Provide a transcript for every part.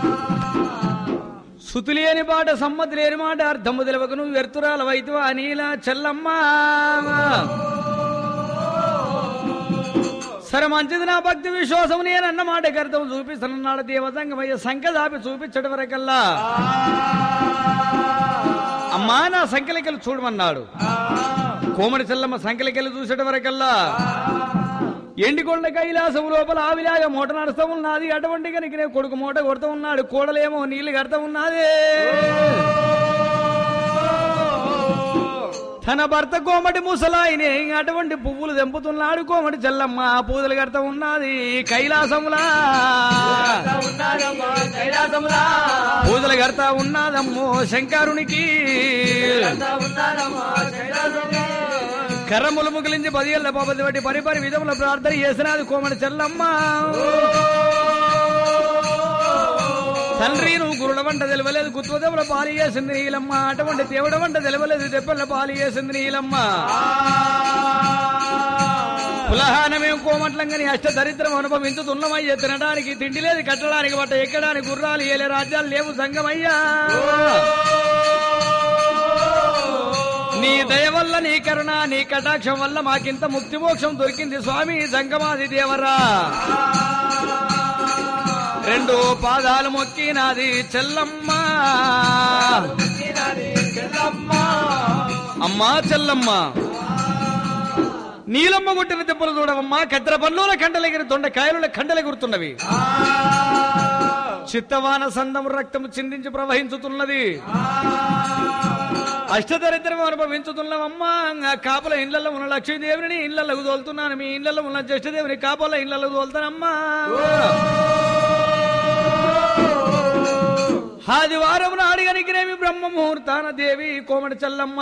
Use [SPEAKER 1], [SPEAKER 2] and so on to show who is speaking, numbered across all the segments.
[SPEAKER 1] శృతి లేని పాట సమ్మతి లేని మాట అర్థము తెలవకు నువ్వు వ్యర్థురాల వైద్యవా నీలా చెల్లమ్మ సరే మంచిది నా భక్తి విశ్వాసం నేను అన్న మాటకి అర్థం చూపిస్తున్నాడు దేవతంగమయ్య సంఖ్య దాపి చూపించడం వరకల్లా అమ్మా నా సంఖ్యలకెళ్ళి చూడమన్నాడు కోమడి చెల్లమ్మ సంఖ్యలకెళ్ళి చూసేట వరకల్లా ఎండికొండ కైలాసం లోపల ఆవిలాగా మూట నడుస్తూ ఉన్నది అటువంటి కనుక నేను కొడుకు మూట కొడుతూ ఉన్నాడు కోడలేమో నీళ్లు కడతా ఉన్నది తన భర్త కోమటి ముసలాయినే అటువంటి పువ్వులు తెంపుతున్నాడు కోమటి చెల్లమ్మ పూజలు కడతా ఉన్నది కైలాసములా పూజలు కడతా ఉన్నదమ్మో శంకరునికి కర్రములు ముగిలించి పదిహేళ్ళ పాపతి బట్టి పరిపరి విధముల ప్రార్థన చేసినది కోమటి చెల్లమ్మ తండ్రి నువ్వు గురుల వంట తెలవలేదు గుత్వదేవుల పాలు చేసింది నీలమ్మ అటువంటి దేవుడ వంట తెలవలేదు దెబ్బల పాలు చేసింది నీలమ్మ పులహానమేం కోమట్లంగని అష్ట దరిద్రం అనుభవించుతున్నమయ్య తినడానికి తిండి లేదు కట్టడానికి బట్ట ఎక్కడానికి గుర్రాలు ఏలే రాజ్యాలు లేవు సంగమయ్యా నీ దయ వల్ల నీ కరుణ నీ కటాక్షం వల్ల మాకింత ముక్తి మోక్షం దొరికింది స్వామి సంగమాది దేవరా రెండు పాదాలు మొక్కినాది చెల్లమ్మ అమ్మా చెల్లమ్మ నీలమ్మ కొట్టిన దెబ్బలు చూడవమ్మా కద్దర పన్నుల కండలెగిరి దొండ కాయలుల కండలెగురుతున్నవి చిత్తవాన సందము రక్తము చిందించి ప్రవహించుతున్నది అష్టదరిద్రం అనుభవించుతున్నవమ్మా ఆ కాపుల ఇళ్లలో ఉన్న లక్ష్మీదేవిని ఇళ్లకు తోలుతున్నాను మీ ఇళ్లలో ఉన్న జ్యేష్ఠదేవిని కాపుల ఇళ్లలో తోలుతానమ్మా ఆదివారం నాడు గనికినేమి బ్రహ్మ ముహూర్తాన దేవి కోమటి చల్లమ్మ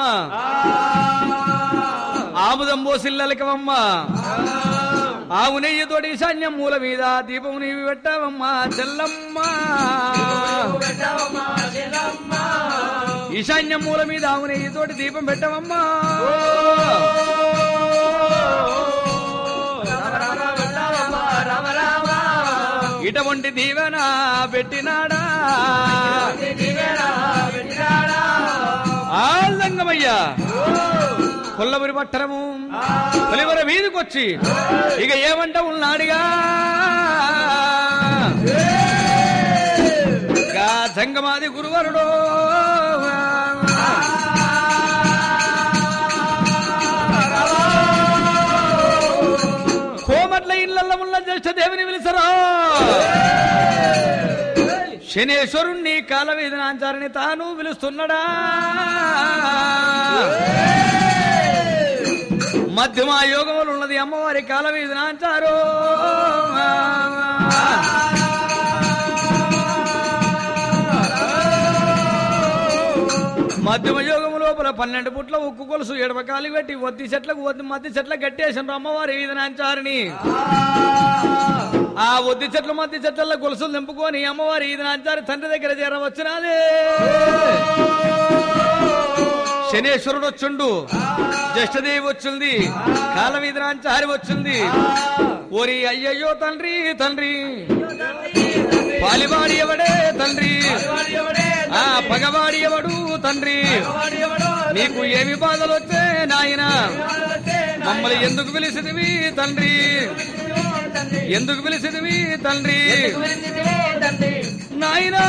[SPEAKER 1] ఆముదం పోసిల్లలకవమ్మ ఆవు నెయ్యితోటి ఈశాన్యం మూల మీద దీపం నీవి పెట్టావమ్మా చెల్లమ్మ ఈశాన్యం మూల మీద ఆవు నెయ్యితోటి దీపం పెట్టవమ్మా ఇటువంటి దీవెన పెట్టినాడా ఆనందమయ్యా కొల్లబురి పట్టణము కొలివర వీధికొచ్చి ఇక ఏమంట ఉన్నాడుగా గా సంగమాది గురువరుడు కోమట్ల ఇళ్లలో ఉన్న జ్యేష్ఠ దేవిని పిలిచరా శనేశ్వరుణ్ణి కాలవేదనాంచారని తాను పిలుస్తున్నాడా మధ్యమా యోగములు ఉన్నది అమ్మవారి కాలవేదనాంచారు మధ్యమ యోగము లోపల పన్నెండు పుట్ల ఉక్కు కొలుసు ఎడమ కాలి పెట్టి వద్ది చెట్లకు వద్ది మధ్య చెట్ల కట్టేసిన అమ్మవారి ఈదనాంచారని ఆ వద్ది చెట్లు మధ్య చెట్ల గొలుసులు నింపుకొని అమ్మవారి ఈదనాంచారి తండ్రి దగ్గర చేరవచ్చునాదే శనేశ్వరుడు వచ్చుండు జ్యేష్ఠదేవి వచ్చింది కాలవీధనాంచారి వచ్చింది ఓరి అయ్యయ్యో తండ్రి తండ్రి పాలివాడి ఎవడే తండ్రి ఆ పగవాడి ఎవడు తండ్రి నీకు ఏమి బాధలు వచ్చే నాయన మమ్మల్ని ఎందుకు పిలిచిదివి తండ్రి ఎందుకు పిలిచిదివి తండ్రి నాయనా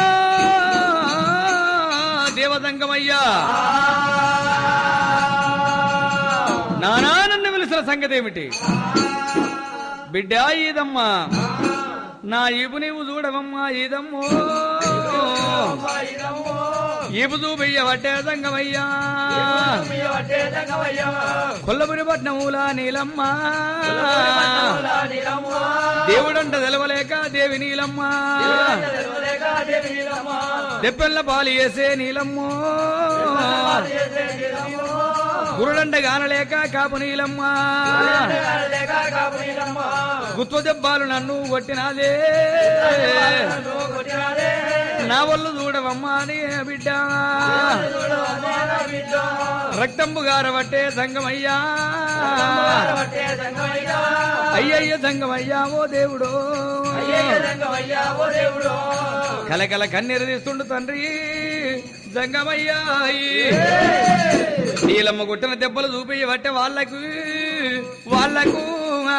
[SPEAKER 1] దేవదంగమయ్యా నానా నన్ను పిలిచిన సంగతి ఏమిటి బిడ్డ ఈదమ్మా నా ఈపు నీవు చూడవమ్మా ఈదమ్మో ఈపు చూపయ్య వట్టే దంగమయ్యా కొల్లపురి పట్నములా నీలమ్మ దేవుడంట తెలవలేక దేవి నీలమ్మ తెప్పెల్ల పాలు వేసే నీలమ్మో గురుడంట గానలేక కాపు నీలమ్మ గుత్వ దెబ్బాలు నన్ను కొట్టినాదే నా వల్లు చూడవమ్మా నీ బిడ్డ రక్తంబు గారబట్టే సంగమయ్యా అయ్యయ్య సంగమయ్యా ఓ దేవుడు కలకల కన్నీరు తీస్తుండు తండ్రి జంగమయ్యాయి నీలమ్మ గుట్టిన దెబ్బలు చూపి బట్టే వాళ్ళకు వాళ్ళకు ఆ.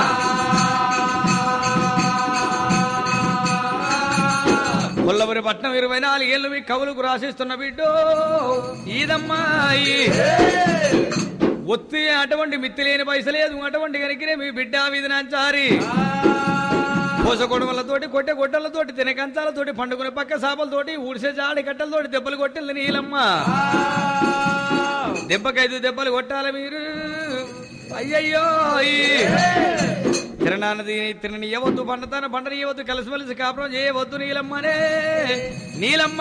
[SPEAKER 1] కొల్లబురి పట్నం ఇరవై నాలుగేళ్ళు మీ కవులకు రాసిస్తున్న బిడ్డో ఈదమ్మాయి ఒత్తి అటువంటి మిత్తి లేని పైసలేదు అటువంటి కనుకనే మీ బిడ్డ విధినాంచారి కోస కొడవలతోటి కొట్టె గొడ్డలతోటి తినే కంచాలతోటి పండుకునే పక్క సాపలతోటి ఊడిసే జాడి కట్టలతోటి దెబ్బలు కొట్టింది నీలమ్మ దెబ్బకైదు దెబ్బలు కొట్టాలి మీరు అయ్యయ్యో తిరణానది తిననీయవద్దు పండతాన పండనీయవద్దు కలిసిమెలిసి కాపురం చేయవద్దు నీలమ్మనే నీలమ్మ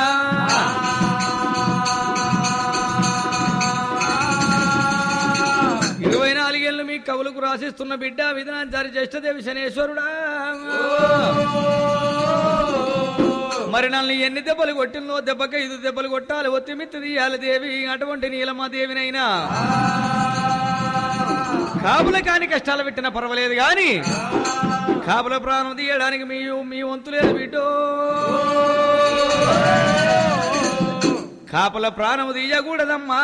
[SPEAKER 1] ఇరవై నాలుగేళ్ళు మీ కవులకు రాసిస్తున్న బిడ్డ విధానాచారి జ్యేష్ఠదేవి శనేశ్వరుడా మరి నన్ను ఎన్ని దెబ్బలు కొట్టిందో దెబ్బకి ఐదు దెబ్బలు కొట్టాలి ఒత్తి మిత్తి తీయాలి దేవి అటువంటి నీలమ్మ దేవినైనా కాపుల కాని కష్టాలు పెట్టినా పర్వాలేదు గాని కాపుల ప్రాణం తీయడానికి మీ మీ వంతు లేదు బిడ్డో కాపుల ప్రాణం తీయకూడదమ్మా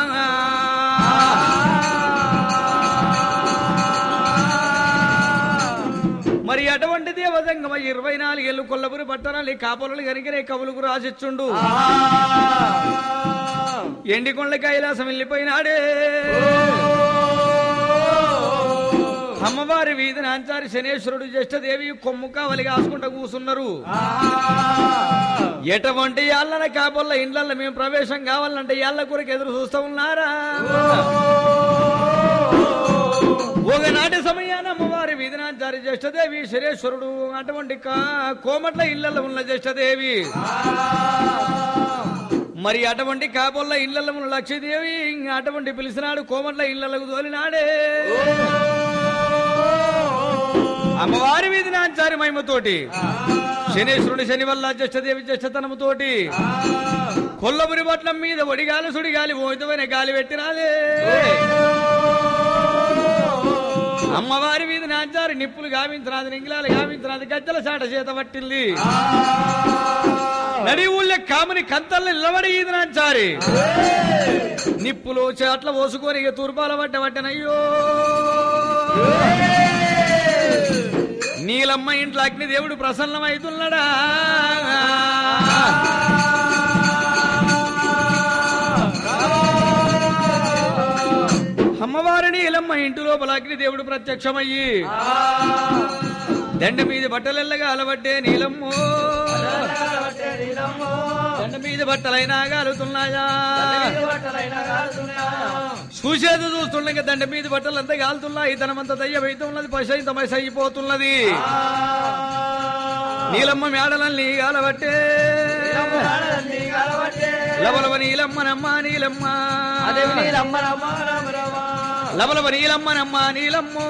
[SPEAKER 1] మరి అటువంటి దేవదంగమ ఇరవై నాలుగేళ్ళు కొల్లపురి పట్టణాలు కాపులను కనుకనే కవులకు రాసిచ్చుండు ఎండికొండ కైలాసం వెళ్ళిపోయినాడే అమ్మవారి వీధిని అంచారి శనేశ్వరుడు జ్యేష్ఠదేవి కొమ్ము కావలి కాసుకుంటూ కూసున్నారు ఎటువంటి యాళ్ళన కాపుల్ల ఇండ్ల మేము ప్రవేశం కావాలంటే యాళ్ళ కొరకు ఎదురు చూస్తూ ఉన్నారా ఒకనాటి సమయాన అమ్మవారి వీధినాచారి జ్యేష్ఠదేవి శరేశ్వరుడు అటువంటి కా- కోమట్ల ఇళ్లలో ఉన్న జ్యేష్ఠదేవి మరి అటువంటి కాపుల్ల ఇళ్లలో ఉన్న లక్ష్మీదేవి ఇంకా అటువంటి పిలిచినాడు కోమట్ల ఇళ్లకు తోలినాడే అమ్మవారి వీధినాచారి మహిమతోటి శనేశ్వరుడు శని వల్ల జ్యేష్ఠదేవి జ్యేష్ఠతనముతోటి కొల్లపురి పట్నం మీద ఒడిగాలి సుడిగాలి మోహితమైన గాలి పెట్టినాలే అమ్మవారి మీద నాచారి నిప్పులు గావించినది నింగిలాలు గావించినది గజ్జల చాట చేత పట్టింది నడి ఊళ్ళో కామని కంతల్లో నిలబడి ఈది నాచారి నిప్పులు చాట్ల పోసుకొని ఇక తూర్పాల పట్ట పట్టనయ్యో నీలమ్మ ఇంట్లో అగ్ని దేవుడు ప్రసన్నమైతున్నాడా అమ్మవారి నీలమ్మ ఇంటి లోపల అగ్ని దేవుడు ప్రత్యక్షమయ్యి దండ మీద బట్టలెల్లగా అలవట్టే నీలమ్మో దండ మీద బట్టలైనా కాలుతున్నాయా చూసేది చూస్తుండగా దండ మీద బట్టలు అంతా కాలుతున్నాయి ధనమంతా దయ్యమైతున్నది పశైత మసి అయిపోతున్నది నీలమ్మ మేడలన్నీ కాలబట్టే లవలవ నీలమ్మనమ్మ నీలమ్మ లవలవ నీలమ్మనమ్మ నీలమ్మో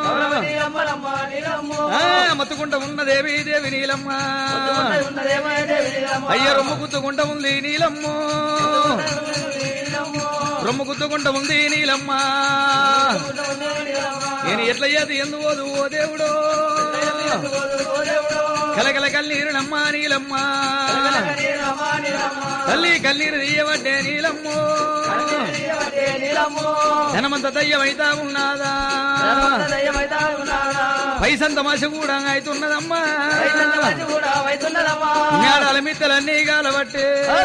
[SPEAKER 1] ఆ, మత్తుకుంట ఉన్న దేవి దేవి నీలమ్మ అయ్య రొమ్ము గుద్దుకుంట ఉంది నీలమ్మో రొమ్ము గుద్దుకుంట ఉంది నీలమ్మ నేను ఎట్లయ్యేది ఎందు ఓదు ఓ దేవుడో కలకల కన్నీరునమ్మ నీలమ్మ తల్లి కన్నీరు తీయబట్టే నీలమ్మో ధనమంత దయ్యమైతా ఉన్నాదా పైసంత మసి కూడా అవుతున్నదమ్మా మేడాల మిత్తలన్నీ కాలబట్టే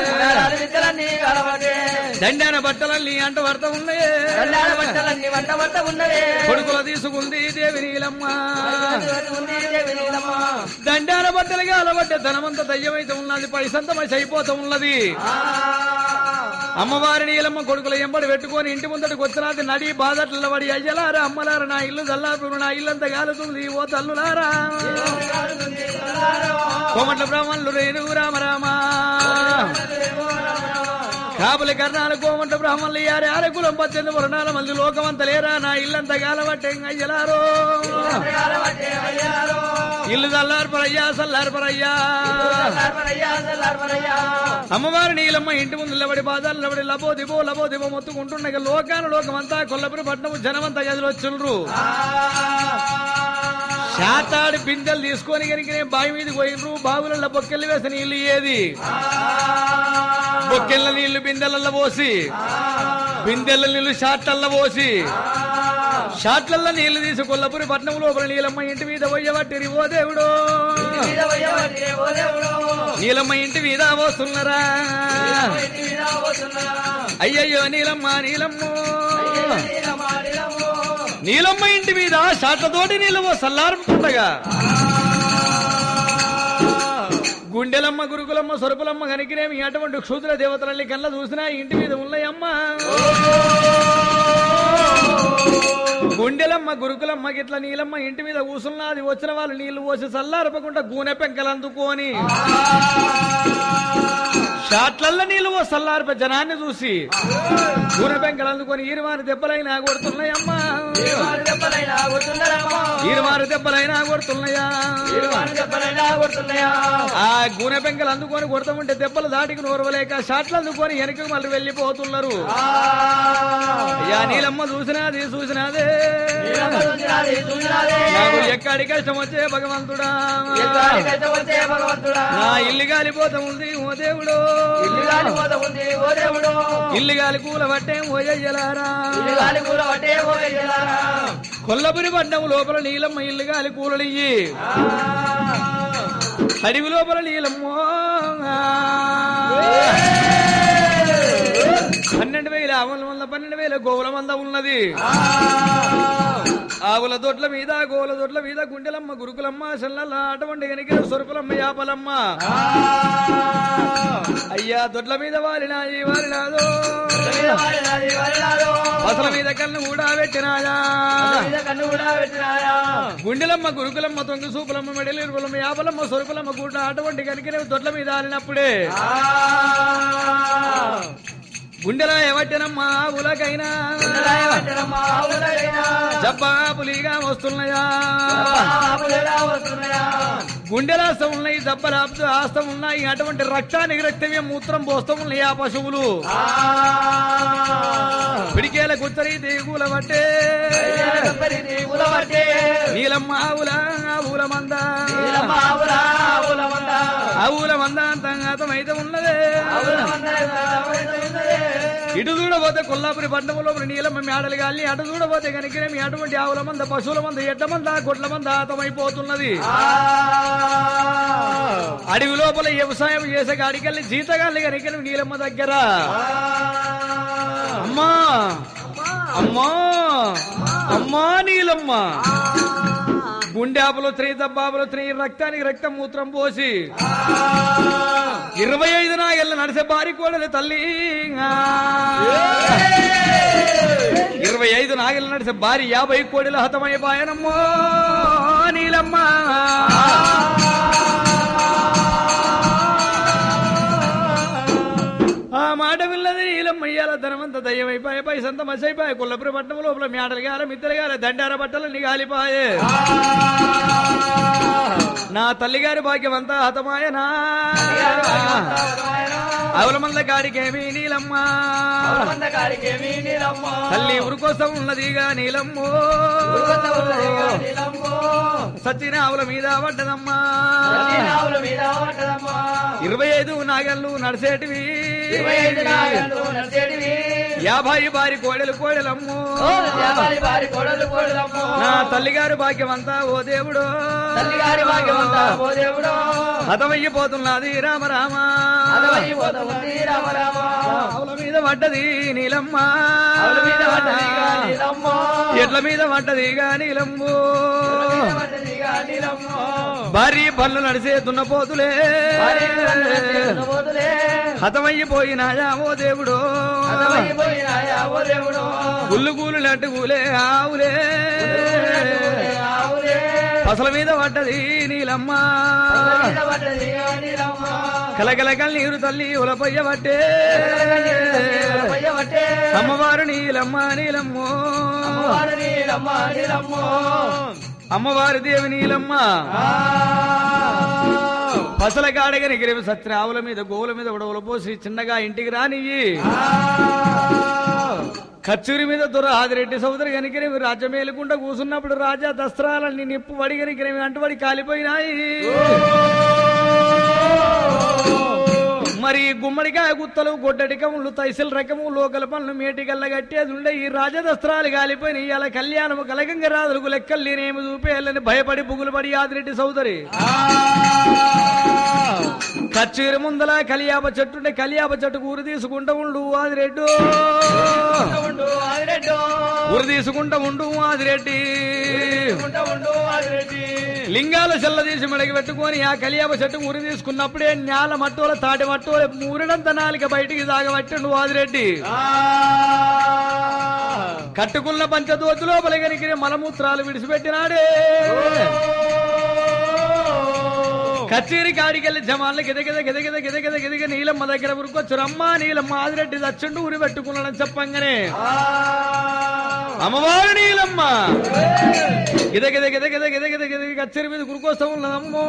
[SPEAKER 1] దండాన బట్టలన్నీ అంట పడతా ఉన్నాయే కొడుకుల తీసుకుంది దేవి నీలమ్మ దండాన బట్టలు కాలబట్టే ధనమంత దయ్యమైతే ఉన్నది పైసంత మసి అయిపోతా ఉన్నది అమ్మవారి నీలమ్మ కొడుకుల ఎంబడి పెట్టుకొని ఇంటి ముందటికి వచ్చినది నడి బాధట్ల పడి అయ్యలారా అమ్మలారా నా ఇల్లు చల్లారు నా ఇల్లంతా కాలుతుంది ఓ తల్లులారా కోమట్ల బ్రాహ్మణులు రేణు రామ రామ కాపుల కర్ణాలు కోమంట బ్రాహ్మణులు యారే ఆరే కులం పద్దెనిమిది వర్ణాల మంది లోకమంత లేరా నా ఇల్లంతా గాలబట్టే అయ్యలారో ఇల్లు చల్లార్పరయ్యా చల్లార్పరయ్యా అమ్మవారి నీలమ్మ ఇంటి ముందు నిలబడి బాధాలు నిలబడి లబో దిబో లబో దిబో మొత్తుకుంటుండగా లోకాన లోకమంతా కొల్లపురి పట్నము జనమంతా గదిలో వచ్చిండ్రు శాతాడు బిందెలు తీసుకొని కనుక నేను బావి మీద పోయినరు బావులలో బొక్కెళ్ళు వేసిన నీళ్లు ఏది బొక్కెళ్ళ నీళ్లు బిందెలల్లో పోసి బిందెల నీళ్లు షాట్లల్లో పోసి షాట్లల్లో నీళ్లు తీసి కొల్లపురి పట్నం లోపల నీలమ్మ ఇంటి మీద పోయేవాటి ఓ దేవుడు నీలమ్మ ఇంటి మీద వస్తున్నారా అయ్యయ్యో నీలమ్మ నీలమ్మ నీలమ్మ ఇంటి మీద షాట్లతోటి నీళ్ళ సల్లారుతుండగా గుండెలమ్మ గురుకులమ్మ సొరుపులమ్మ కనికినేమి అటువంటి క్షుద్ర దేవతలల్ని కళ్ళ చూసినా ఇంటి మీద ఉన్నాయమ్మ గుండెలమ్మ గురుకులమ్మ గిట్ల నీలమ్మ ఇంటి మీద కూసున్నది వచ్చిన వాళ్ళు నీళ్లు పోసి చల్లారపకుండా గూనె పెంకలు అందుకొని షాట్లల్లో నీళ్లు పోసి చల్లారిప జనాన్ని చూసి గూనె పెంకలు అందుకొని ఈరువారి దెబ్బలైనా కొడుతున్నాయమ్మా ఈరువారి దెబ్బలైనా కొడుతున్నాయా ఆ గూనె పెంకలు అందుకొని కొడతామంటే దెబ్బలు దాటికి నోరవలేక షాట్లు అందుకొని వెనక్కి మళ్ళీ వెళ్ళిపోతున్నారు అయ్యా నీలమ్మ చూసినాది చూసినాదే నాకు ఎక్కడి కష్టం వచ్చే భగవంతుడా నా ఇల్లు గాలిపోతా ఉంది ఓ దేవుడు ఇల్లు గాలి కూల పట్టే ఓ అయ్యలారా కొల్లపురి పడ్డం లోపల నీలమ్మ ఇల్లు గాలి కూలలియ్యి అడవి లోపల నీలమ్మో పన్నెండు వేల ఆవుల మంద పన్నెండు వేల గోవుల మంద ఉన్నది ఆవుల దొడ్ల మీద గోవుల దొడ్ల మీద గుండెలమ్మ గురుకులమ్మ సెల్లల్ల అటువంటి గనికిన సొరుకులమ్మ యాపలమ్మ అయ్యా దొడ్ల మీద వారినాయి వారినాదో అసల మీద కన్ను కూడా పెట్టినాయా గుండెలమ్మ గురుకులమ్మ తొంగి సూపులమ్మ మెడలిరుకులమ్మ యాపలమ్మ సొరుకులమ్మ కూడా అటువంటి కనికిన దొడ్ల మీద ఆలినప్పుడే గుండెల ఎవట్టనమ్మా ఉలకైనా జబ్బా పులిగా వస్తున్నాయా గుండెల ఆస్తం ఉన్నాయి జబ్బల ఆస్తం ఉన్నాయి అటువంటి రక్తానికి రక్తమే మూత్రం పోస్తం ఉన్నాయి ఆ పశువులు పిడికేల గుచ్చరి తీగుల పట్టే నీలమ్మ ఆవుల ఆవుల మంద ఆవుల మంద అంతంగాతం అయితే ఉన్నదే ఇటు చూడబోతే కొల్లాపురి పట్టణం లోపల నీలమ్మ మేడలు గాలి అటు చూడబోతే కనుక అటువంటి ఆవుల మంద పశువుల మంద ఎడ్ల మంద గొడ్ల మంద ఆతమైపోతున్నది అడవి లోపల వ్యవసాయం చేసే కాడికెళ్ళి జీతగాళ్ళి కనుక నీలమ్మ దగ్గర అమ్మా అమ్మా అమ్మా నీలమ్మ గుండె ఆపులు త్రీ దబ్బాపులు త్రీ రక్తానికి రక్తం మూత్రం పోసి ఇరవై ఐదు నాగళ్ళ నడిసే భారీ కోడలు తల్లి ఇరవై ఐదు నాగళ్ళు నడిసే భారీ యాభై కోడిల హతమైపోయానమ్మో నీలమ్మ ఆ మాట విల్లది నీలమ్మ ఇయ్యాల ధనమంత దయ్యమైపోయే పైసంత మసైపోయే కొల్లపురి పట్టణం లోపల మేడలు గాల మిద్దెలు గాల దండార బట్టలు గాలిపాయే నా తల్లిగారి భాగ్యం అంతా హతమాయనా అవుల మంద కాడికేమి నీలమ్మ తల్లి ఉరుకోసం ఉన్నదిగా నీలమ్మో సచిన ఆవుల మీద పడ్డదమ్మా ఇరవై ఐదు నాగళ్ళు నడిసేటివి యాభై బారి కోడెలు కోడెలమ్ము నా తల్లిగారి భాగ్యం అంతా ఓ దేవుడు హతమయ్యిపోతున్నది రామ రామ ఆవుల మీద పడ్డది నీలమ్మ ఎడ్ల మీద పడ్డదిగా నీలమ్ము భారీ పళ్ళు నడిసే దున్నపోతులే హతమయ్యిపోయినాయా ఓ దేవుడు గుళ్ళు గూలు నట్టు గూలే ఆవులే పసల మీద పడ్డది నీలమ్మ కలకలకల్ నీరు తల్లి ఉలపయ్య పట్టే అమ్మవారు నీలమ్మ నీలమ్మో అమ్మవారి దేవి నీలమ్మ పసల కాడగని గిరివి సత్య ఆవుల మీద గోవుల మీద ఉడవలు పోసి చిన్నగా ఇంటికి రానియ్యి కచ్చూరి మీద దొర ఆదిరెడ్డి సోదరి కనుకనేవి రాజ్యం మేలుకుండా కూసున్నప్పుడు రాజా దస్త్రాలన్నీ నిప్పు వడి కనుకనేవి అంటుబడి కాలిపోయినాయి మరి గుమ్మడికాయ గుత్తలు గొడ్డటికములు తైసిల్ రకము లోకల పనులు మేటికల్ల కట్టేది ఉండే ఈ రాజదస్త్రాలు కాలిపోయినాయి ఇలా కళ్యాణము కలగంగ రాదులకు లెక్కలు లేనేమి చూపేయాలని భయపడి పుగులు పడి ఆదిరెడ్డి సోదరి కచ్చీరు ముందల కలియాప చెట్టుంటే కలియాప చెట్టుకు ఊరు తీసుకుంటూ ఉండు ఆదిరెడ్డు
[SPEAKER 2] ఉండు ఆదిరెడ్డో
[SPEAKER 1] ఊరు తీసుకుంటూ ఉండు ఆదిరెడ్డి
[SPEAKER 2] ఉంట ఉండు ఆదిరెడ్డి
[SPEAKER 1] లింగాల చెల్ల తీసి మెడకి పెట్టుకొని ఆ కలియాప చెట్టు ఊరి తీసుకున్నప్పుడే నేల మట్టోల తాటి మట్టోల మూరిడంత నాలిక బయటికి సాగబట్టిండు ఆదిరెడ్డి
[SPEAKER 2] ఆ
[SPEAKER 1] కట్టుకున్న పంచదోతు లోపల కనికి మలమూత్రాలు విడిచిపెట్టినాడే కచేరి కాడికెళ్ళి జమాన్లు గిదగిద గిదగిద గిదగిద గిదగ నీలమ్మ దగ్గర ఉరుకొచ్చు రమ్మా నీలమ్మ ఆదిరెడ్డి దచ్చుండు ఊరి పెట్టుకున్నాడని చెప్పంగానే అమ్మవారు నీలమ్మ గిద గిద గిద గిద గిద గిద గిద కచ్చేరి మీద గురుకోసం ఉన్నదమ్మో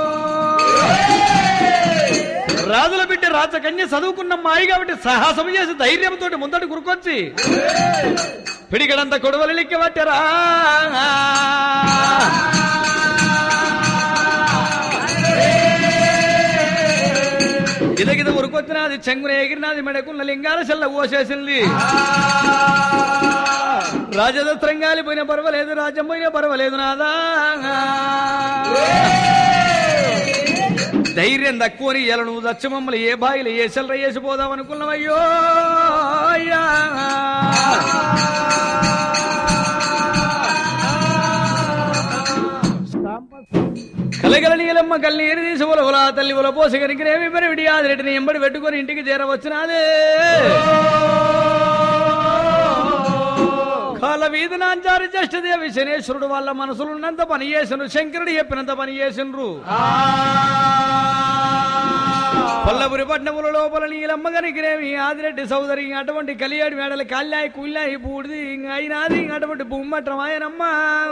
[SPEAKER 1] రాజుల బిడ్డ రాచకన్య చదువుకున్న మాయి కాబట్టి సాహసం చేసి ధైర్యంతో ముందటి గురుకొచ్చి పిడిగడంత కొడవలి లిక్క పట్టరా గిద గిద ఉరుకొచ్చినది చెంగున ఎగిరినది మెడకున్న లింగాల చెల్ల ఓసేసింది రాజదస్త్రం కాలిపోయినా పర్వాలేదు రాజ్యం పోయినా పర్వాలేదు నాదా ధైర్యం తక్కువని ఇలా నువ్వు దచ్చు మమ్మల్ని ఏ బాయిలు ఏ సెల్లర వేసిపోదాం అనుకున్నావయ్యో అయ్యా. కలగల నీలమ్మ కళ్ళీరు తీసి ఉలవలా తల్లి ఉల పోసి కనికినేమి పెరివిడి ఆదిరెడ్డిని ఎంబడి పెట్టుకొని ఇంటికి చేరవచ్చినాదే కాల వీధి నాంచారి జ్యేష్ఠదేవి శనేశ్వరుడు వాళ్ళ మనసులున్నంత పని చేసను శంకరుడు చెప్పినంత పని చేసినరు కొల్లపురి పట్నముల లోపల నీలమ్మ కనికినేమి ఆదిరెడ్డి సోదరి అటువంటి కలియాడి మేడలు కళ్యాయి కుళ్ళాయి బూడిది ఇంక అయినాది ఇంక అటువంటి బొమ్మట్రం ఆయనమ్మ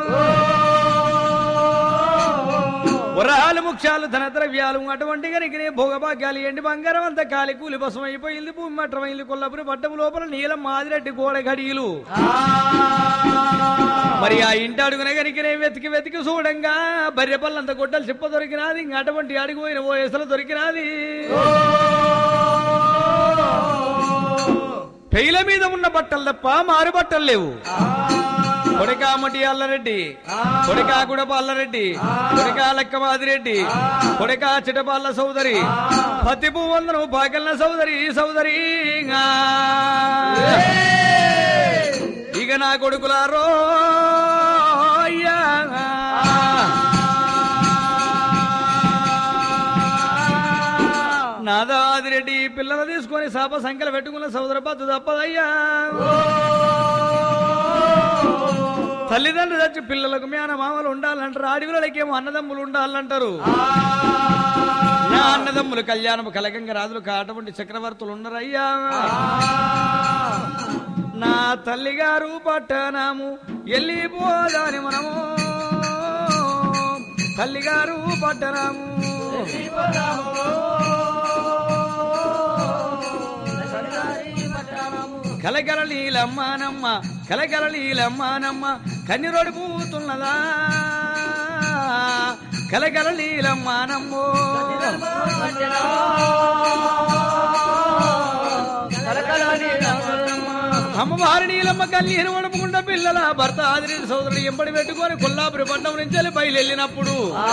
[SPEAKER 1] వరాలు ముఖ్యాలు ధన ద్రవ్యాలు అటువంటి కనుకనే భోగభాగ్యాలు ఎండి బంగారం అంతా కాలి కూలి బసం అయిపోయింది భూమట్టమైంది కొల్లపురి పట్టము లోపల నీలం మాదిరెడ్డి గోడ గడియలు మరి ఆ ఇంటి అడుగున కనుకనే వెతికి వెతికి చూడంగా బర్రె పళ్ళంత గొడ్డలు చిప్ప దొరికినాది ఇంక అటువంటి అడుగు పోయిన ఓ ఎసలు దొరికినాది పెయిల మీద ఉన్న బట్టలు తప్ప మారు బట్టలు లేవు కొడకామటి అల్లరెడ్డి కొడకా గుడప అల్లరెడ్డి కొడకా లెక్కమాదిరెడ్డి కొడకా చిటపాళ్ళ సోదరి పత్తి పువ్వందరం పాకల్న సోదరి సోదరి ఇక నా కొడుకులారో అయ్యా నాదాదిరెడ్డి పిల్లలు తీసుకొని సాప సంఖ్యలు పెట్టుకున్న సోదర పద్దు తప్పదయ్యా తల్లిదండ్రులు చచ్చి పిల్లలకు మేన మామలు ఉండాలంటారు అడవిలకేమో అన్నదమ్ములు ఉండాలంటారు నా అన్నదమ్ములు కళ్యాణము కలగంగ రాజులు కాటవంటి చక్రవర్తులు ఉండరయ్యా నా తల్లిగారు పట్టణము వెళ్ళిపోదాని మనము తల్లిగారు పట్టణము కలకల నీలమ్మానమ్మ కలకల నీలమ్మానమ్మ కన్నీరోడి పూతున్నదా కలకల నీలమ్మానమ్మో అమ్మవారి నీలమ్మ కన్నీరు వడుపుకుంటా పిల్లల భర్త ఆదిరి సోదరుడు ఎంబడి పెట్టుకొని కొల్లాపురి పట్టణం నుంచి బయలుదేరినప్పుడు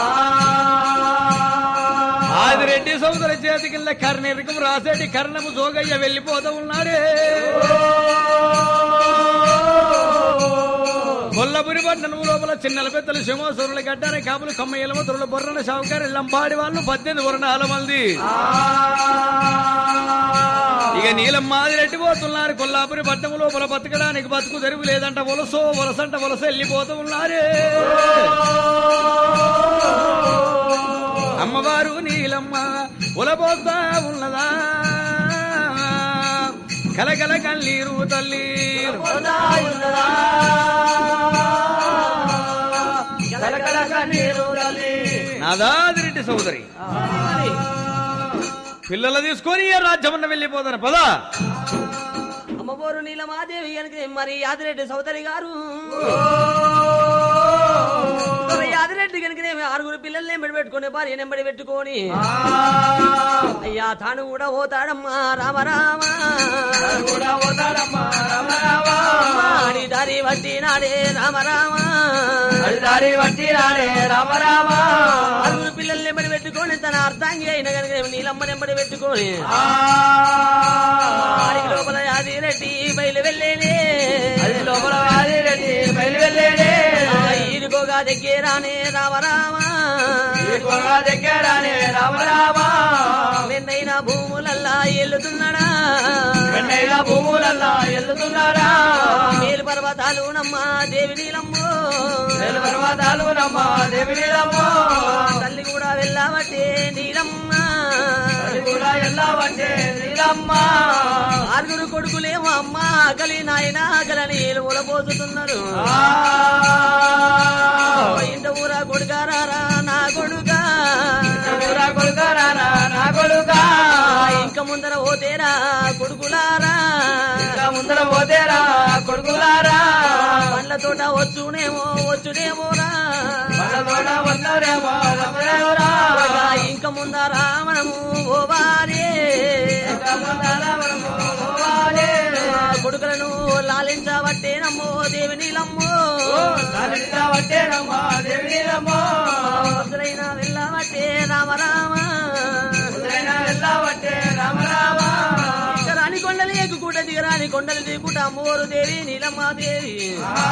[SPEAKER 1] ఆదిరెడ్డి సోదరు చేతి కింద కర్ణిరకం రాసేటి కర్ణము జోగయ్య వెళ్ళిపోతూ ఉన్నాడే కొల్లపురి పట్టణం లోపల చిన్నల పెద్దలు సింహోసరులు గడ్డాని కాపులు కమ్మయ్యల మొదలు బొర్రన షావుకారి లంబాడి వాళ్ళు పద్దెనిమిది వరణాల మంది ఇక నీలం మాదిరెట్టి పోతున్నారు కొల్లాపురి పట్టణం లోపల బతకడానికి బతుకు తెరువు లేదంట వలసో వలసంట వలస వెళ్ళిపోతూ ఉన్నారే అమ్మవారు నీలమ్మ ఉలబోతా ఉన్నదా కలకల కన్నీరు తల్లి నాదాదిరెడ్డి సోదరి పిల్లలు తీసుకొని ఏ రాజ్యమన్న వెళ్ళిపోతాను పదా
[SPEAKER 3] అమ్మబోరు నీలమాదేవి కనుక మరి యాదిరెడ్డి సౌదరి గారు మరి యాదిరెడ్డి కనుక ఆరుగురు పిల్లల్ని ఎంబడి పెట్టుకొని భార్య నెంబడి పెట్టుకొని అయ్యా తాను కూడా పోతాడమ్మా రామ రామ
[SPEAKER 2] కూడా పోతాడమ్మా రామ రామ
[SPEAKER 3] ఆడి దారి వట్టి నాడే రామ రామ
[SPEAKER 2] దారి వట్టి రాడే రామ రామ
[SPEAKER 3] ఆరుగురు పిల్లల్ని ఎంబడి పెట్టుకొని తన అర్థాంగి అయిన కనుక నీలమ్మ నెంబడి పెట్టుకొని ఆడికి లోపల యాదిరెడ్డి బయలు వెళ్ళేనే
[SPEAKER 2] అది లోపల వాడి రెడ్డి బయలు వెళ్ళేడే
[SPEAKER 3] ఈడుకోగా దగ్గరానే రామ రామ
[SPEAKER 2] ఎక్కువగా దగ్గరానే రామ రామ
[SPEAKER 3] నిన్నైన భూములల్లా ఎల్లుతున్నాడా
[SPEAKER 2] వెన్నైన భూములల్లా ఎల్లుతున్నారా
[SPEAKER 3] మేలు పర్వతాలు నమ్మ దేవి నీలమ్మో
[SPEAKER 2] వేలు పర్వతాలు నమ్మ దేవి నీలమ్మో
[SPEAKER 3] తల్లి కూడా వెళ్ళావట్టే నీలమ్మ
[SPEAKER 2] అది కూడా ఎల్లావంటే నీలమ్మ
[SPEAKER 3] ఆరుగురు కొడుకులేమో అమ్మ ఆకలి నాయన ఆకలని ఏలుముల పోతున్నారు
[SPEAKER 2] ఆ
[SPEAKER 3] ఇంట ఊరా కొడుకారా నా కొడుకా
[SPEAKER 2] ఊరా కొడుకారా నా కొడుకా
[SPEAKER 3] ఇంక ముందర పోతేరా కొడుకులారా
[SPEAKER 2] ఇంకా ముందర పోతేరా కొడుకులారా
[SPEAKER 3] పండ్ల తోట వచ్చునేమో వచ్చునేమోరా
[SPEAKER 2] మన తోట వస్తారేమో వస్తారేమోరా
[SPEAKER 3] ఇంక ముందర మనము పోవారే
[SPEAKER 2] ఇంకా ముందర మనము పోవాలి.
[SPEAKER 3] కొడుకులను లాలించబట్టేనమ్మో దేవి నీలమ్మో
[SPEAKER 2] లాలించా వట్టేనమ్మా దేవి నీలమ్మో
[SPEAKER 3] వసులైన వెళ్ళబట్టే రామ రామ
[SPEAKER 2] ఉదయన వెళ్ళావట్టే రామ రామ
[SPEAKER 3] రాని కొండలు ఎక్కుకుంట దిగరాని కొండలు దిగుట అమ్మోరు దేవి నీలమ్మ దేవి
[SPEAKER 2] ఆ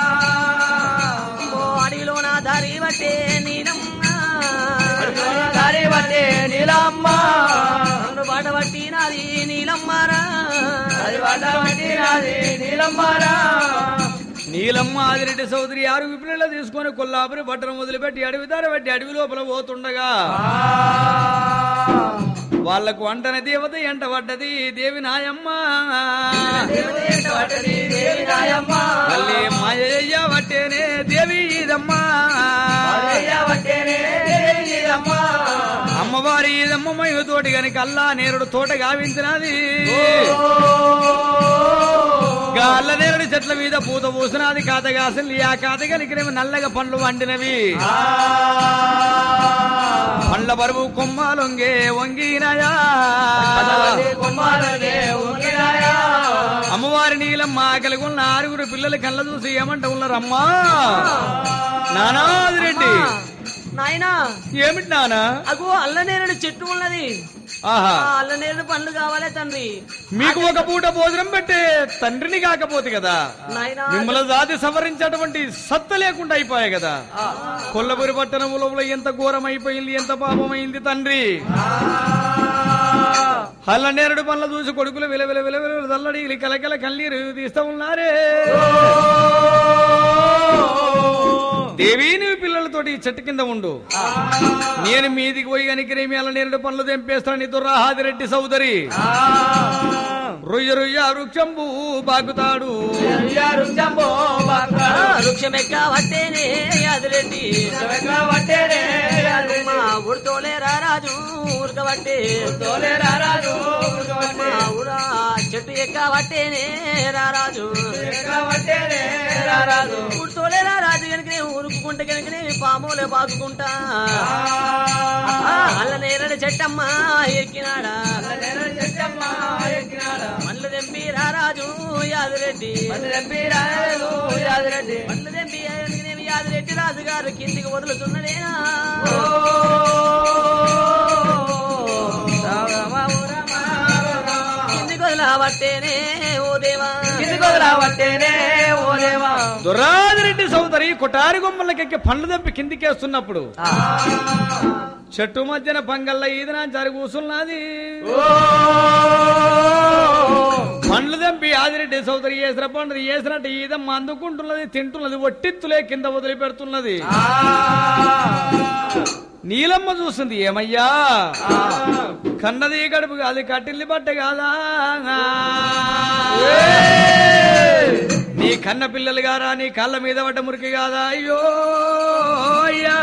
[SPEAKER 3] ఓ అడవిలో నా దారి బట్టే నీలమ్మ
[SPEAKER 2] దారి వట్టే నీలమ్మ
[SPEAKER 3] నన్ను బాట బట్టి నాది నీలమ్మరా
[SPEAKER 2] అది వడ్డ వట్టి నాది నీలమ్మరా
[SPEAKER 1] నీలమ్మ ఆదిరెడ్డి సోదరి ఆరు పిల్లలు తీసుకొని కొల్లాపురి పట్టణం వదిలిపెట్టి అడవి దారి బట్టి అడవి లోపల పోతుండగా వాళ్లకు వంటన దేవత ఎంట పడ్డది దేవి నాయమ్మ
[SPEAKER 2] వట్టది దేవి నాయమ్మ
[SPEAKER 1] మళ్ళీ మాయయ్య వట్టేనే దేవి ఇదమ్మా
[SPEAKER 2] అయ్య వట్టేనే దేవి నీలమ్మ
[SPEAKER 1] అమ్మవారి ఇదమ్మ మయ్య తోటి గని కల్లా నేరుడు తోట గావించినది గాళ్ళ నేరుడు చెట్ల మీద పూత పూసినది కాతగాసలు ఆ కాతగలికినవి నల్లగా పండ్లు వండినవి పండ్ల బరువు కొమ్మాలొంగే వంగినాయా
[SPEAKER 2] కుమారుడే ఊగినాయా
[SPEAKER 1] అమ్మవారి నీలమ్మ కలిగి ఉన్న ఆరుగురు పిల్లలు కళ్ళ చూసి ఏమంట ఉన్నారమ్మా నానాదిరెడ్డి
[SPEAKER 3] నాయనా
[SPEAKER 1] ఏమిటి నానా
[SPEAKER 3] అగో అల్లనేరుడు చెట్టు ఉన్నది
[SPEAKER 1] ఆహా
[SPEAKER 3] ఆ అల్లనేరుడు పండ్లు కావాలే తండ్రి
[SPEAKER 1] మీకు ఒక పూట భోజనం పెట్టే తండ్రిని కాకపోతే కదా
[SPEAKER 3] నాయనా
[SPEAKER 1] మిమ్మల్ని జాతి సవరించేటువంటి సత్త లేకుండా అయిపోయాయి కదా కొల్లపురి పట్టణం లోపల ఎంత ఘోరం అయిపోయింది ఎంత పాపమైంది తండ్రి అల్ల నేరుడు పనులు చూసి కొడుకులు విల విల విల విల తల్లడి కలకల కన్నీరు తీస్తా ఉన్నారే దేవి నువ్వు పిల్లలతోటి ఈ చెట్టు కింద ఉండు నేను మీదికి పోయి కనికరేమి అల్ల నేరుడు పనులు తెంపేస్తాను నీ దుర్రాహాదిరెడ్డి సోదరి రొయ్య రొయ్య వృక్షంబు బాగుతాడు
[SPEAKER 2] రుచంబో
[SPEAKER 3] ఆ, వృక్షమెక్క వట్టేనే యాదిరెడ్డి
[SPEAKER 2] వట్టేనే
[SPEAKER 3] మా ఊరితోలేరా రాజు ఊరకబట్టే
[SPEAKER 2] తోలే రారాజు
[SPEAKER 3] మా ఊరా చెట్టు ఎక్క వట్టేనే రారాజు
[SPEAKER 2] వట్టేనే రారాజు
[SPEAKER 3] ఊరితోలేరా రాజు కనుకనే ఊరుకుంటే కనుకనే పాములే పాకుకుంటా ఆ, అల్ల నేరడి చెట్టమ్మ ఎక్కినాడా
[SPEAKER 2] చెట్టమ్మ ఎక్కినాడు
[SPEAKER 3] మల్లు తెంపి రారాజు యాదిరెడ్డి
[SPEAKER 2] ఎంపీ రాయలు యాదిరెడ్డి
[SPEAKER 3] మల్లు తెంపి కనుకనేమి యాదిరెడ్డి రాజు గారు కిందికి వదులుతున్నదేనా కిందికి వదలబట్టేనే ఓ దేవా
[SPEAKER 2] వట్టేనే ఓలేవా
[SPEAKER 1] దురాదిరెడ్డి సోదరి కొటారి గుమ్మలకెక్కి పండ్లు తెంపి కిందికేస్తున్నప్పుడు చెట్టు మధ్యన పంగల్ల ఈదిన జరి కూసున్నది పండ్లు తెంపి ఆదిరెడ్డి సోదరి వేసిన పండు వేసినట్టు ఈదమ్మ అందుకుంటున్నది తింటున్నది ఒట్టిత్తులే కింద వదిలి పెడుతున్నది నీలమ్మ చూస్తుంది ఏమయ్యా కన్నది గడుపు కాదు కట్టిల్లి బట్ట కాదా నీ కన్న పిల్లలు గారా నీ కళ్ళ మీద పడ్డ మురికి కాదా అయ్యో అయ్యా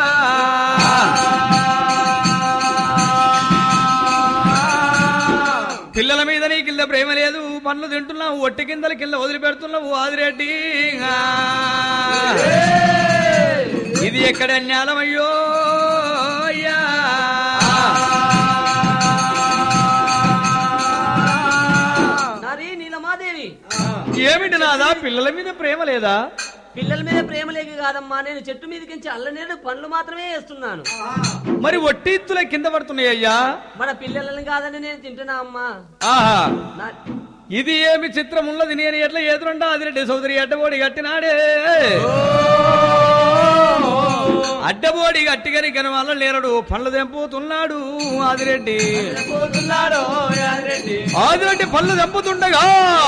[SPEAKER 1] పిల్లల మీద నీ కింద ప్రేమ లేదు పండ్లు తింటున్నావు ఒట్టి కిందల కింద వదిలిపెడుతున్నావు ఆదిరెడ్డి ఆ. ఇది ఎక్కడ న్యాలమయ్యో అయ్యా
[SPEAKER 3] నాది నీలమాదేవి
[SPEAKER 1] ఏమిటి నాదా పిల్లల మీద ప్రేమ లేదా
[SPEAKER 3] పిల్లల మీద ప్రేమ లేక కాదమ్మా నేను చెట్టు మీదకించి అల్లనేడు పండ్లు మాత్రమే వేస్తున్నాను
[SPEAKER 1] మరి ఒట్టిత్తులే కింద పడుతున్నాయి అయ్యా
[SPEAKER 3] మన పిల్లలని కాదని నేను తింటున్నా అమ్మా
[SPEAKER 1] ఆహా
[SPEAKER 3] నా-
[SPEAKER 1] ఇది ఏమి చిత్రం ఉన్నది నేను ఎట్లా ఎదురుంటా ఆదిరెడ్డి సోదరి అడ్డబోడి కట్టినాడే అడ్డబోడి గట్టిగని కను వల్ల లేరడు పళ్ళు తెంపుతున్నాడు ఆదిరెడ్డి
[SPEAKER 2] పోతున్నాడు యాదిరెడ్డి
[SPEAKER 1] ఆదిరెడ్డి పళ్ళు తెంపుతుండగా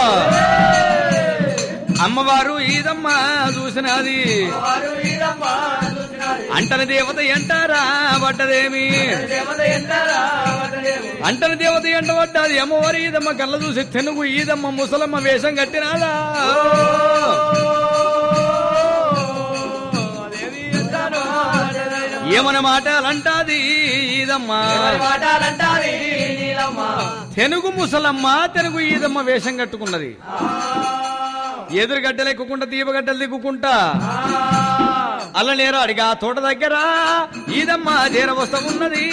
[SPEAKER 1] అమ్మవారు ఈదమ్మ చూసినది
[SPEAKER 2] వారు వీరమ్మ చూసినారు
[SPEAKER 1] అంటని దేవత ఎంటారా పడ్డదేమి
[SPEAKER 2] దేవత ఎంటారా వదలేము
[SPEAKER 1] అంటని దేవత ఎంట పడ్డది అమ్మవారు ఈదమ్మ కళ్ళ చూసి తెనుగు ఈదమ్మ ముసలమ్మ వేషం కట్టినాదా
[SPEAKER 2] దేవి ఎంటారో
[SPEAKER 1] ఏమన మాటలంటాది ఈదమ్మ
[SPEAKER 2] మాటాలంటారి నీలమ్మ
[SPEAKER 1] తెనుగు ముసలమ్మ తెనుగు ఈదమ్మ వేషం కట్టుకున్నది ఎదురుగడ్డలు ఎక్కుకుంటా దీపగడ్డలు దిక్కుకుంటా అల్ల నేరు అడిగా తోట దగ్గర ఈదమ్మ జీర వస్తా ఉన్నది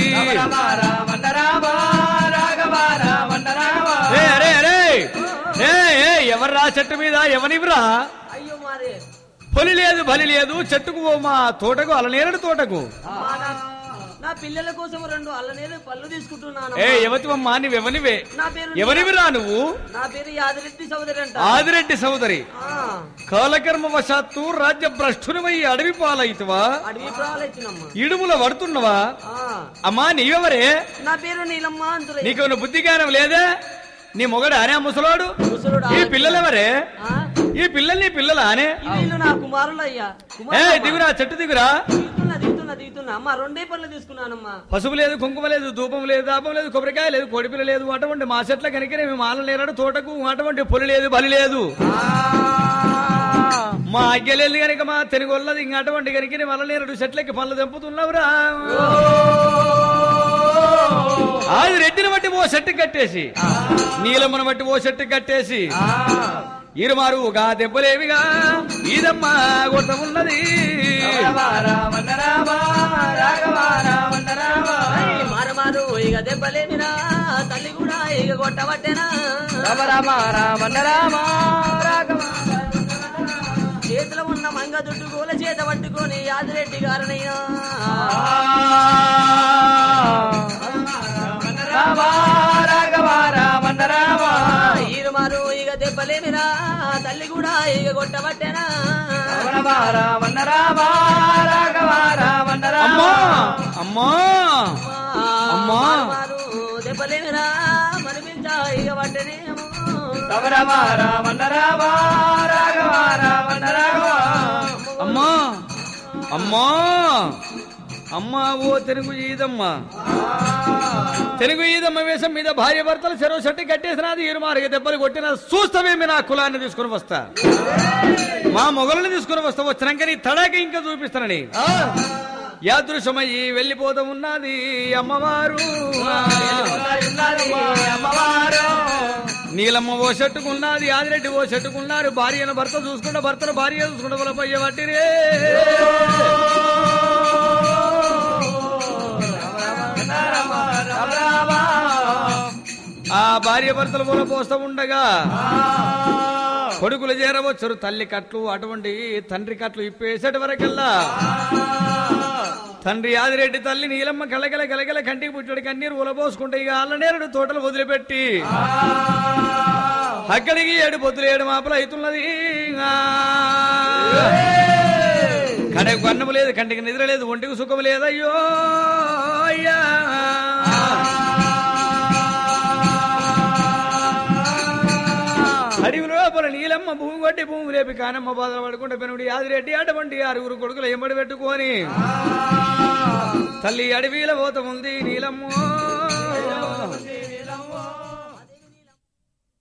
[SPEAKER 2] రామ రాఘవ రామ రామ
[SPEAKER 1] ఏ, అరే అరే ఏ ఏ ఎవర్రా చెట్టు మీద ఎవనివ్రా
[SPEAKER 3] అయ్యో మాదే
[SPEAKER 1] పొలి లేదు బలి లేదు చెట్టుకు ఓ మా తోటకు అలనేరడు తోటకు
[SPEAKER 3] అమ్మా, నా- నా పిల్లల కోసం రెండు అల్లనేలు పళ్ళు తీసుకుంటున్నాను
[SPEAKER 1] ఏ ఎవతివమ్మా నువ్వెవనివే
[SPEAKER 3] నా పేరు
[SPEAKER 1] ఎవనివిరా నువ్వు
[SPEAKER 3] నా పేరు యాదిరెడ్డి సోదరి అంట
[SPEAKER 1] ఆదిరెడ్డి సోదరి
[SPEAKER 3] ఆ,
[SPEAKER 1] కాలకర్మ వశాత్తు రాజ్య భ్రష్టునివై అడవి పాలైతువా
[SPEAKER 3] అడవి ప్రాలెచ్చినమ్మా
[SPEAKER 1] ఇడుముల పడుతున్నవా
[SPEAKER 3] ఆ,
[SPEAKER 1] అమ్మా నీవెవరే
[SPEAKER 3] నా పేరు నీలమ్మ అంతులే
[SPEAKER 1] నీకేమైనా బుద్ధి జ్ఞానం లేదే నీ మొగడు అనే ముసలోడు
[SPEAKER 3] ముసలుడా?
[SPEAKER 1] ఈ పిల్లలెవరే
[SPEAKER 3] ఆ,
[SPEAKER 1] ఈ పిల్లలు నీ పిల్లలా అనే
[SPEAKER 3] ఈ వీళ్ళు నా కుమారులు అయ్యా
[SPEAKER 1] ఏ
[SPEAKER 3] కుమారులమ్మా.
[SPEAKER 1] దిగురా చెట్టు దిగురా
[SPEAKER 3] దిగుతున్నా దిగుతున్నా దిగుతున్నా అమ్మా రెండే పళ్ళు తీసుకున్నానమ్మా
[SPEAKER 1] పసుపు లేదు కుంకుమ లేదు ధూపం లేదు దాపం లేదు కొబ్బరికాయ లేదు కోడిపిల్ల లేదు అటువంటి మా చెట్ల కనుక మేము మాల నేరడు తోటకు అటువంటి పొలి లేదు బలి లేదు మా అగ్గలేదు కనుక మా తెనుగొల్లది ఇంక అటువంటి కనుక మల్ల నేరడు చెట్లకి పళ్ళు తెంపుతున్నావురా ఆది రెడ్డిని బట్టి ఓ చెట్టు కట్టేసి నీలమ్మను బట్టి ఓ చెట్టు కట్టేసి ఇరుమారుగా దెబ్బలేవిగా ఈదమ్మ కొట్ట ఉన్నది
[SPEAKER 2] రామ రామ రాఘవ రామ రామ
[SPEAKER 3] మారు మారు ఇక దెబ్బలేమిరా తల్లి కూడా ఇక కొట్టబట్టేనా
[SPEAKER 2] రామ రామ రామ రామ రాఘవ
[SPEAKER 3] చేతిలో ఉన్న మంగ దుడ్డు గోల చేత పట్టుకొని యాదిరెడ్డి గారనయ్యా
[SPEAKER 2] రామ రాఘవ రామ రామ
[SPEAKER 3] ఈరు మారు ఇక దెబ్బలేమిరా తల్లి కూడా ఇక కొట్టబట్టేనా
[SPEAKER 2] రామ రామ రామ రాఘవ రామ
[SPEAKER 1] అమ్మా
[SPEAKER 2] రామ
[SPEAKER 1] అమ్మా అమ్మా.
[SPEAKER 3] మారు మారు దెబ్బలేమిరా మరిపించ ఇక పట్టనేమో
[SPEAKER 2] రామ రామ రామ రామ రాఘవ రామ రాఘవ
[SPEAKER 1] అమ్మా అమ్మా అమ్మా ఓ తెలుగు ఈదమ్మ తెలుగు ఈదమ్మ వేషం మీద భార్య భర్తలు చెరువు చెట్టు కట్టేసినది ఇరుమారుగా దెబ్బలు కొట్టిన చూస్తావేమి నా కులాన్ని తీసుకుని వస్తా మా మొగలను తీసుకుని వస్తా వచ్చినాక నీ తడాక ఇంకా చూపిస్తానని యాదృశమయ్యి వెళ్ళిపోతా ఉన్నది అమ్మవారు
[SPEAKER 2] ఉన్నది అమ్మవారు
[SPEAKER 1] నీలమ్మ ఓ చెట్టుకున్నది ఆదిరెడ్డి ఓ చెట్టుకున్నారు భార్యను భర్త చూసుకుంటా భర్తను భార్య చూసుకుంటా వాళ్ళ పయ్య పట్టిరే
[SPEAKER 2] రామ రామ రామ
[SPEAKER 1] ఆ భార్య భర్తలు కూడా పోస్తూ ఉండగా కొడుకులు చేరవచ్చురు తల్లి కట్లు అటువంటి తండ్రి కట్లు ఇప్పేసేటి వరకల్లా తండ్రి ఆదిరెడ్డి తల్లి నీలమ్మ కలగల కలగల కంటికి పుట్టడి కన్నీరు ఉలబోసుకుంటే ఇక అల్లనేరుడు తోటలు వదిలిపెట్టి అక్కడికి ఏడు పొద్దులు ఏడు మాపలు అవుతున్నది ఆ. కడకు అన్నము లేదు కంటికి నిద్ర లేదు ఒంటికి సుఖం లేదు అయ్యో అయ్యా అడవి లోపల నీలమ్మ భూమి కొట్టి భూమి రేపి కానమ్మ బాధలు పడుకుంటే పెనుడి ఆదిరెడ్డి అటువంటి ఆరుగురు కొడుకులు ఎంబడి పెట్టుకొని తల్లి అడవిలో పోతముంది నీలమ్మ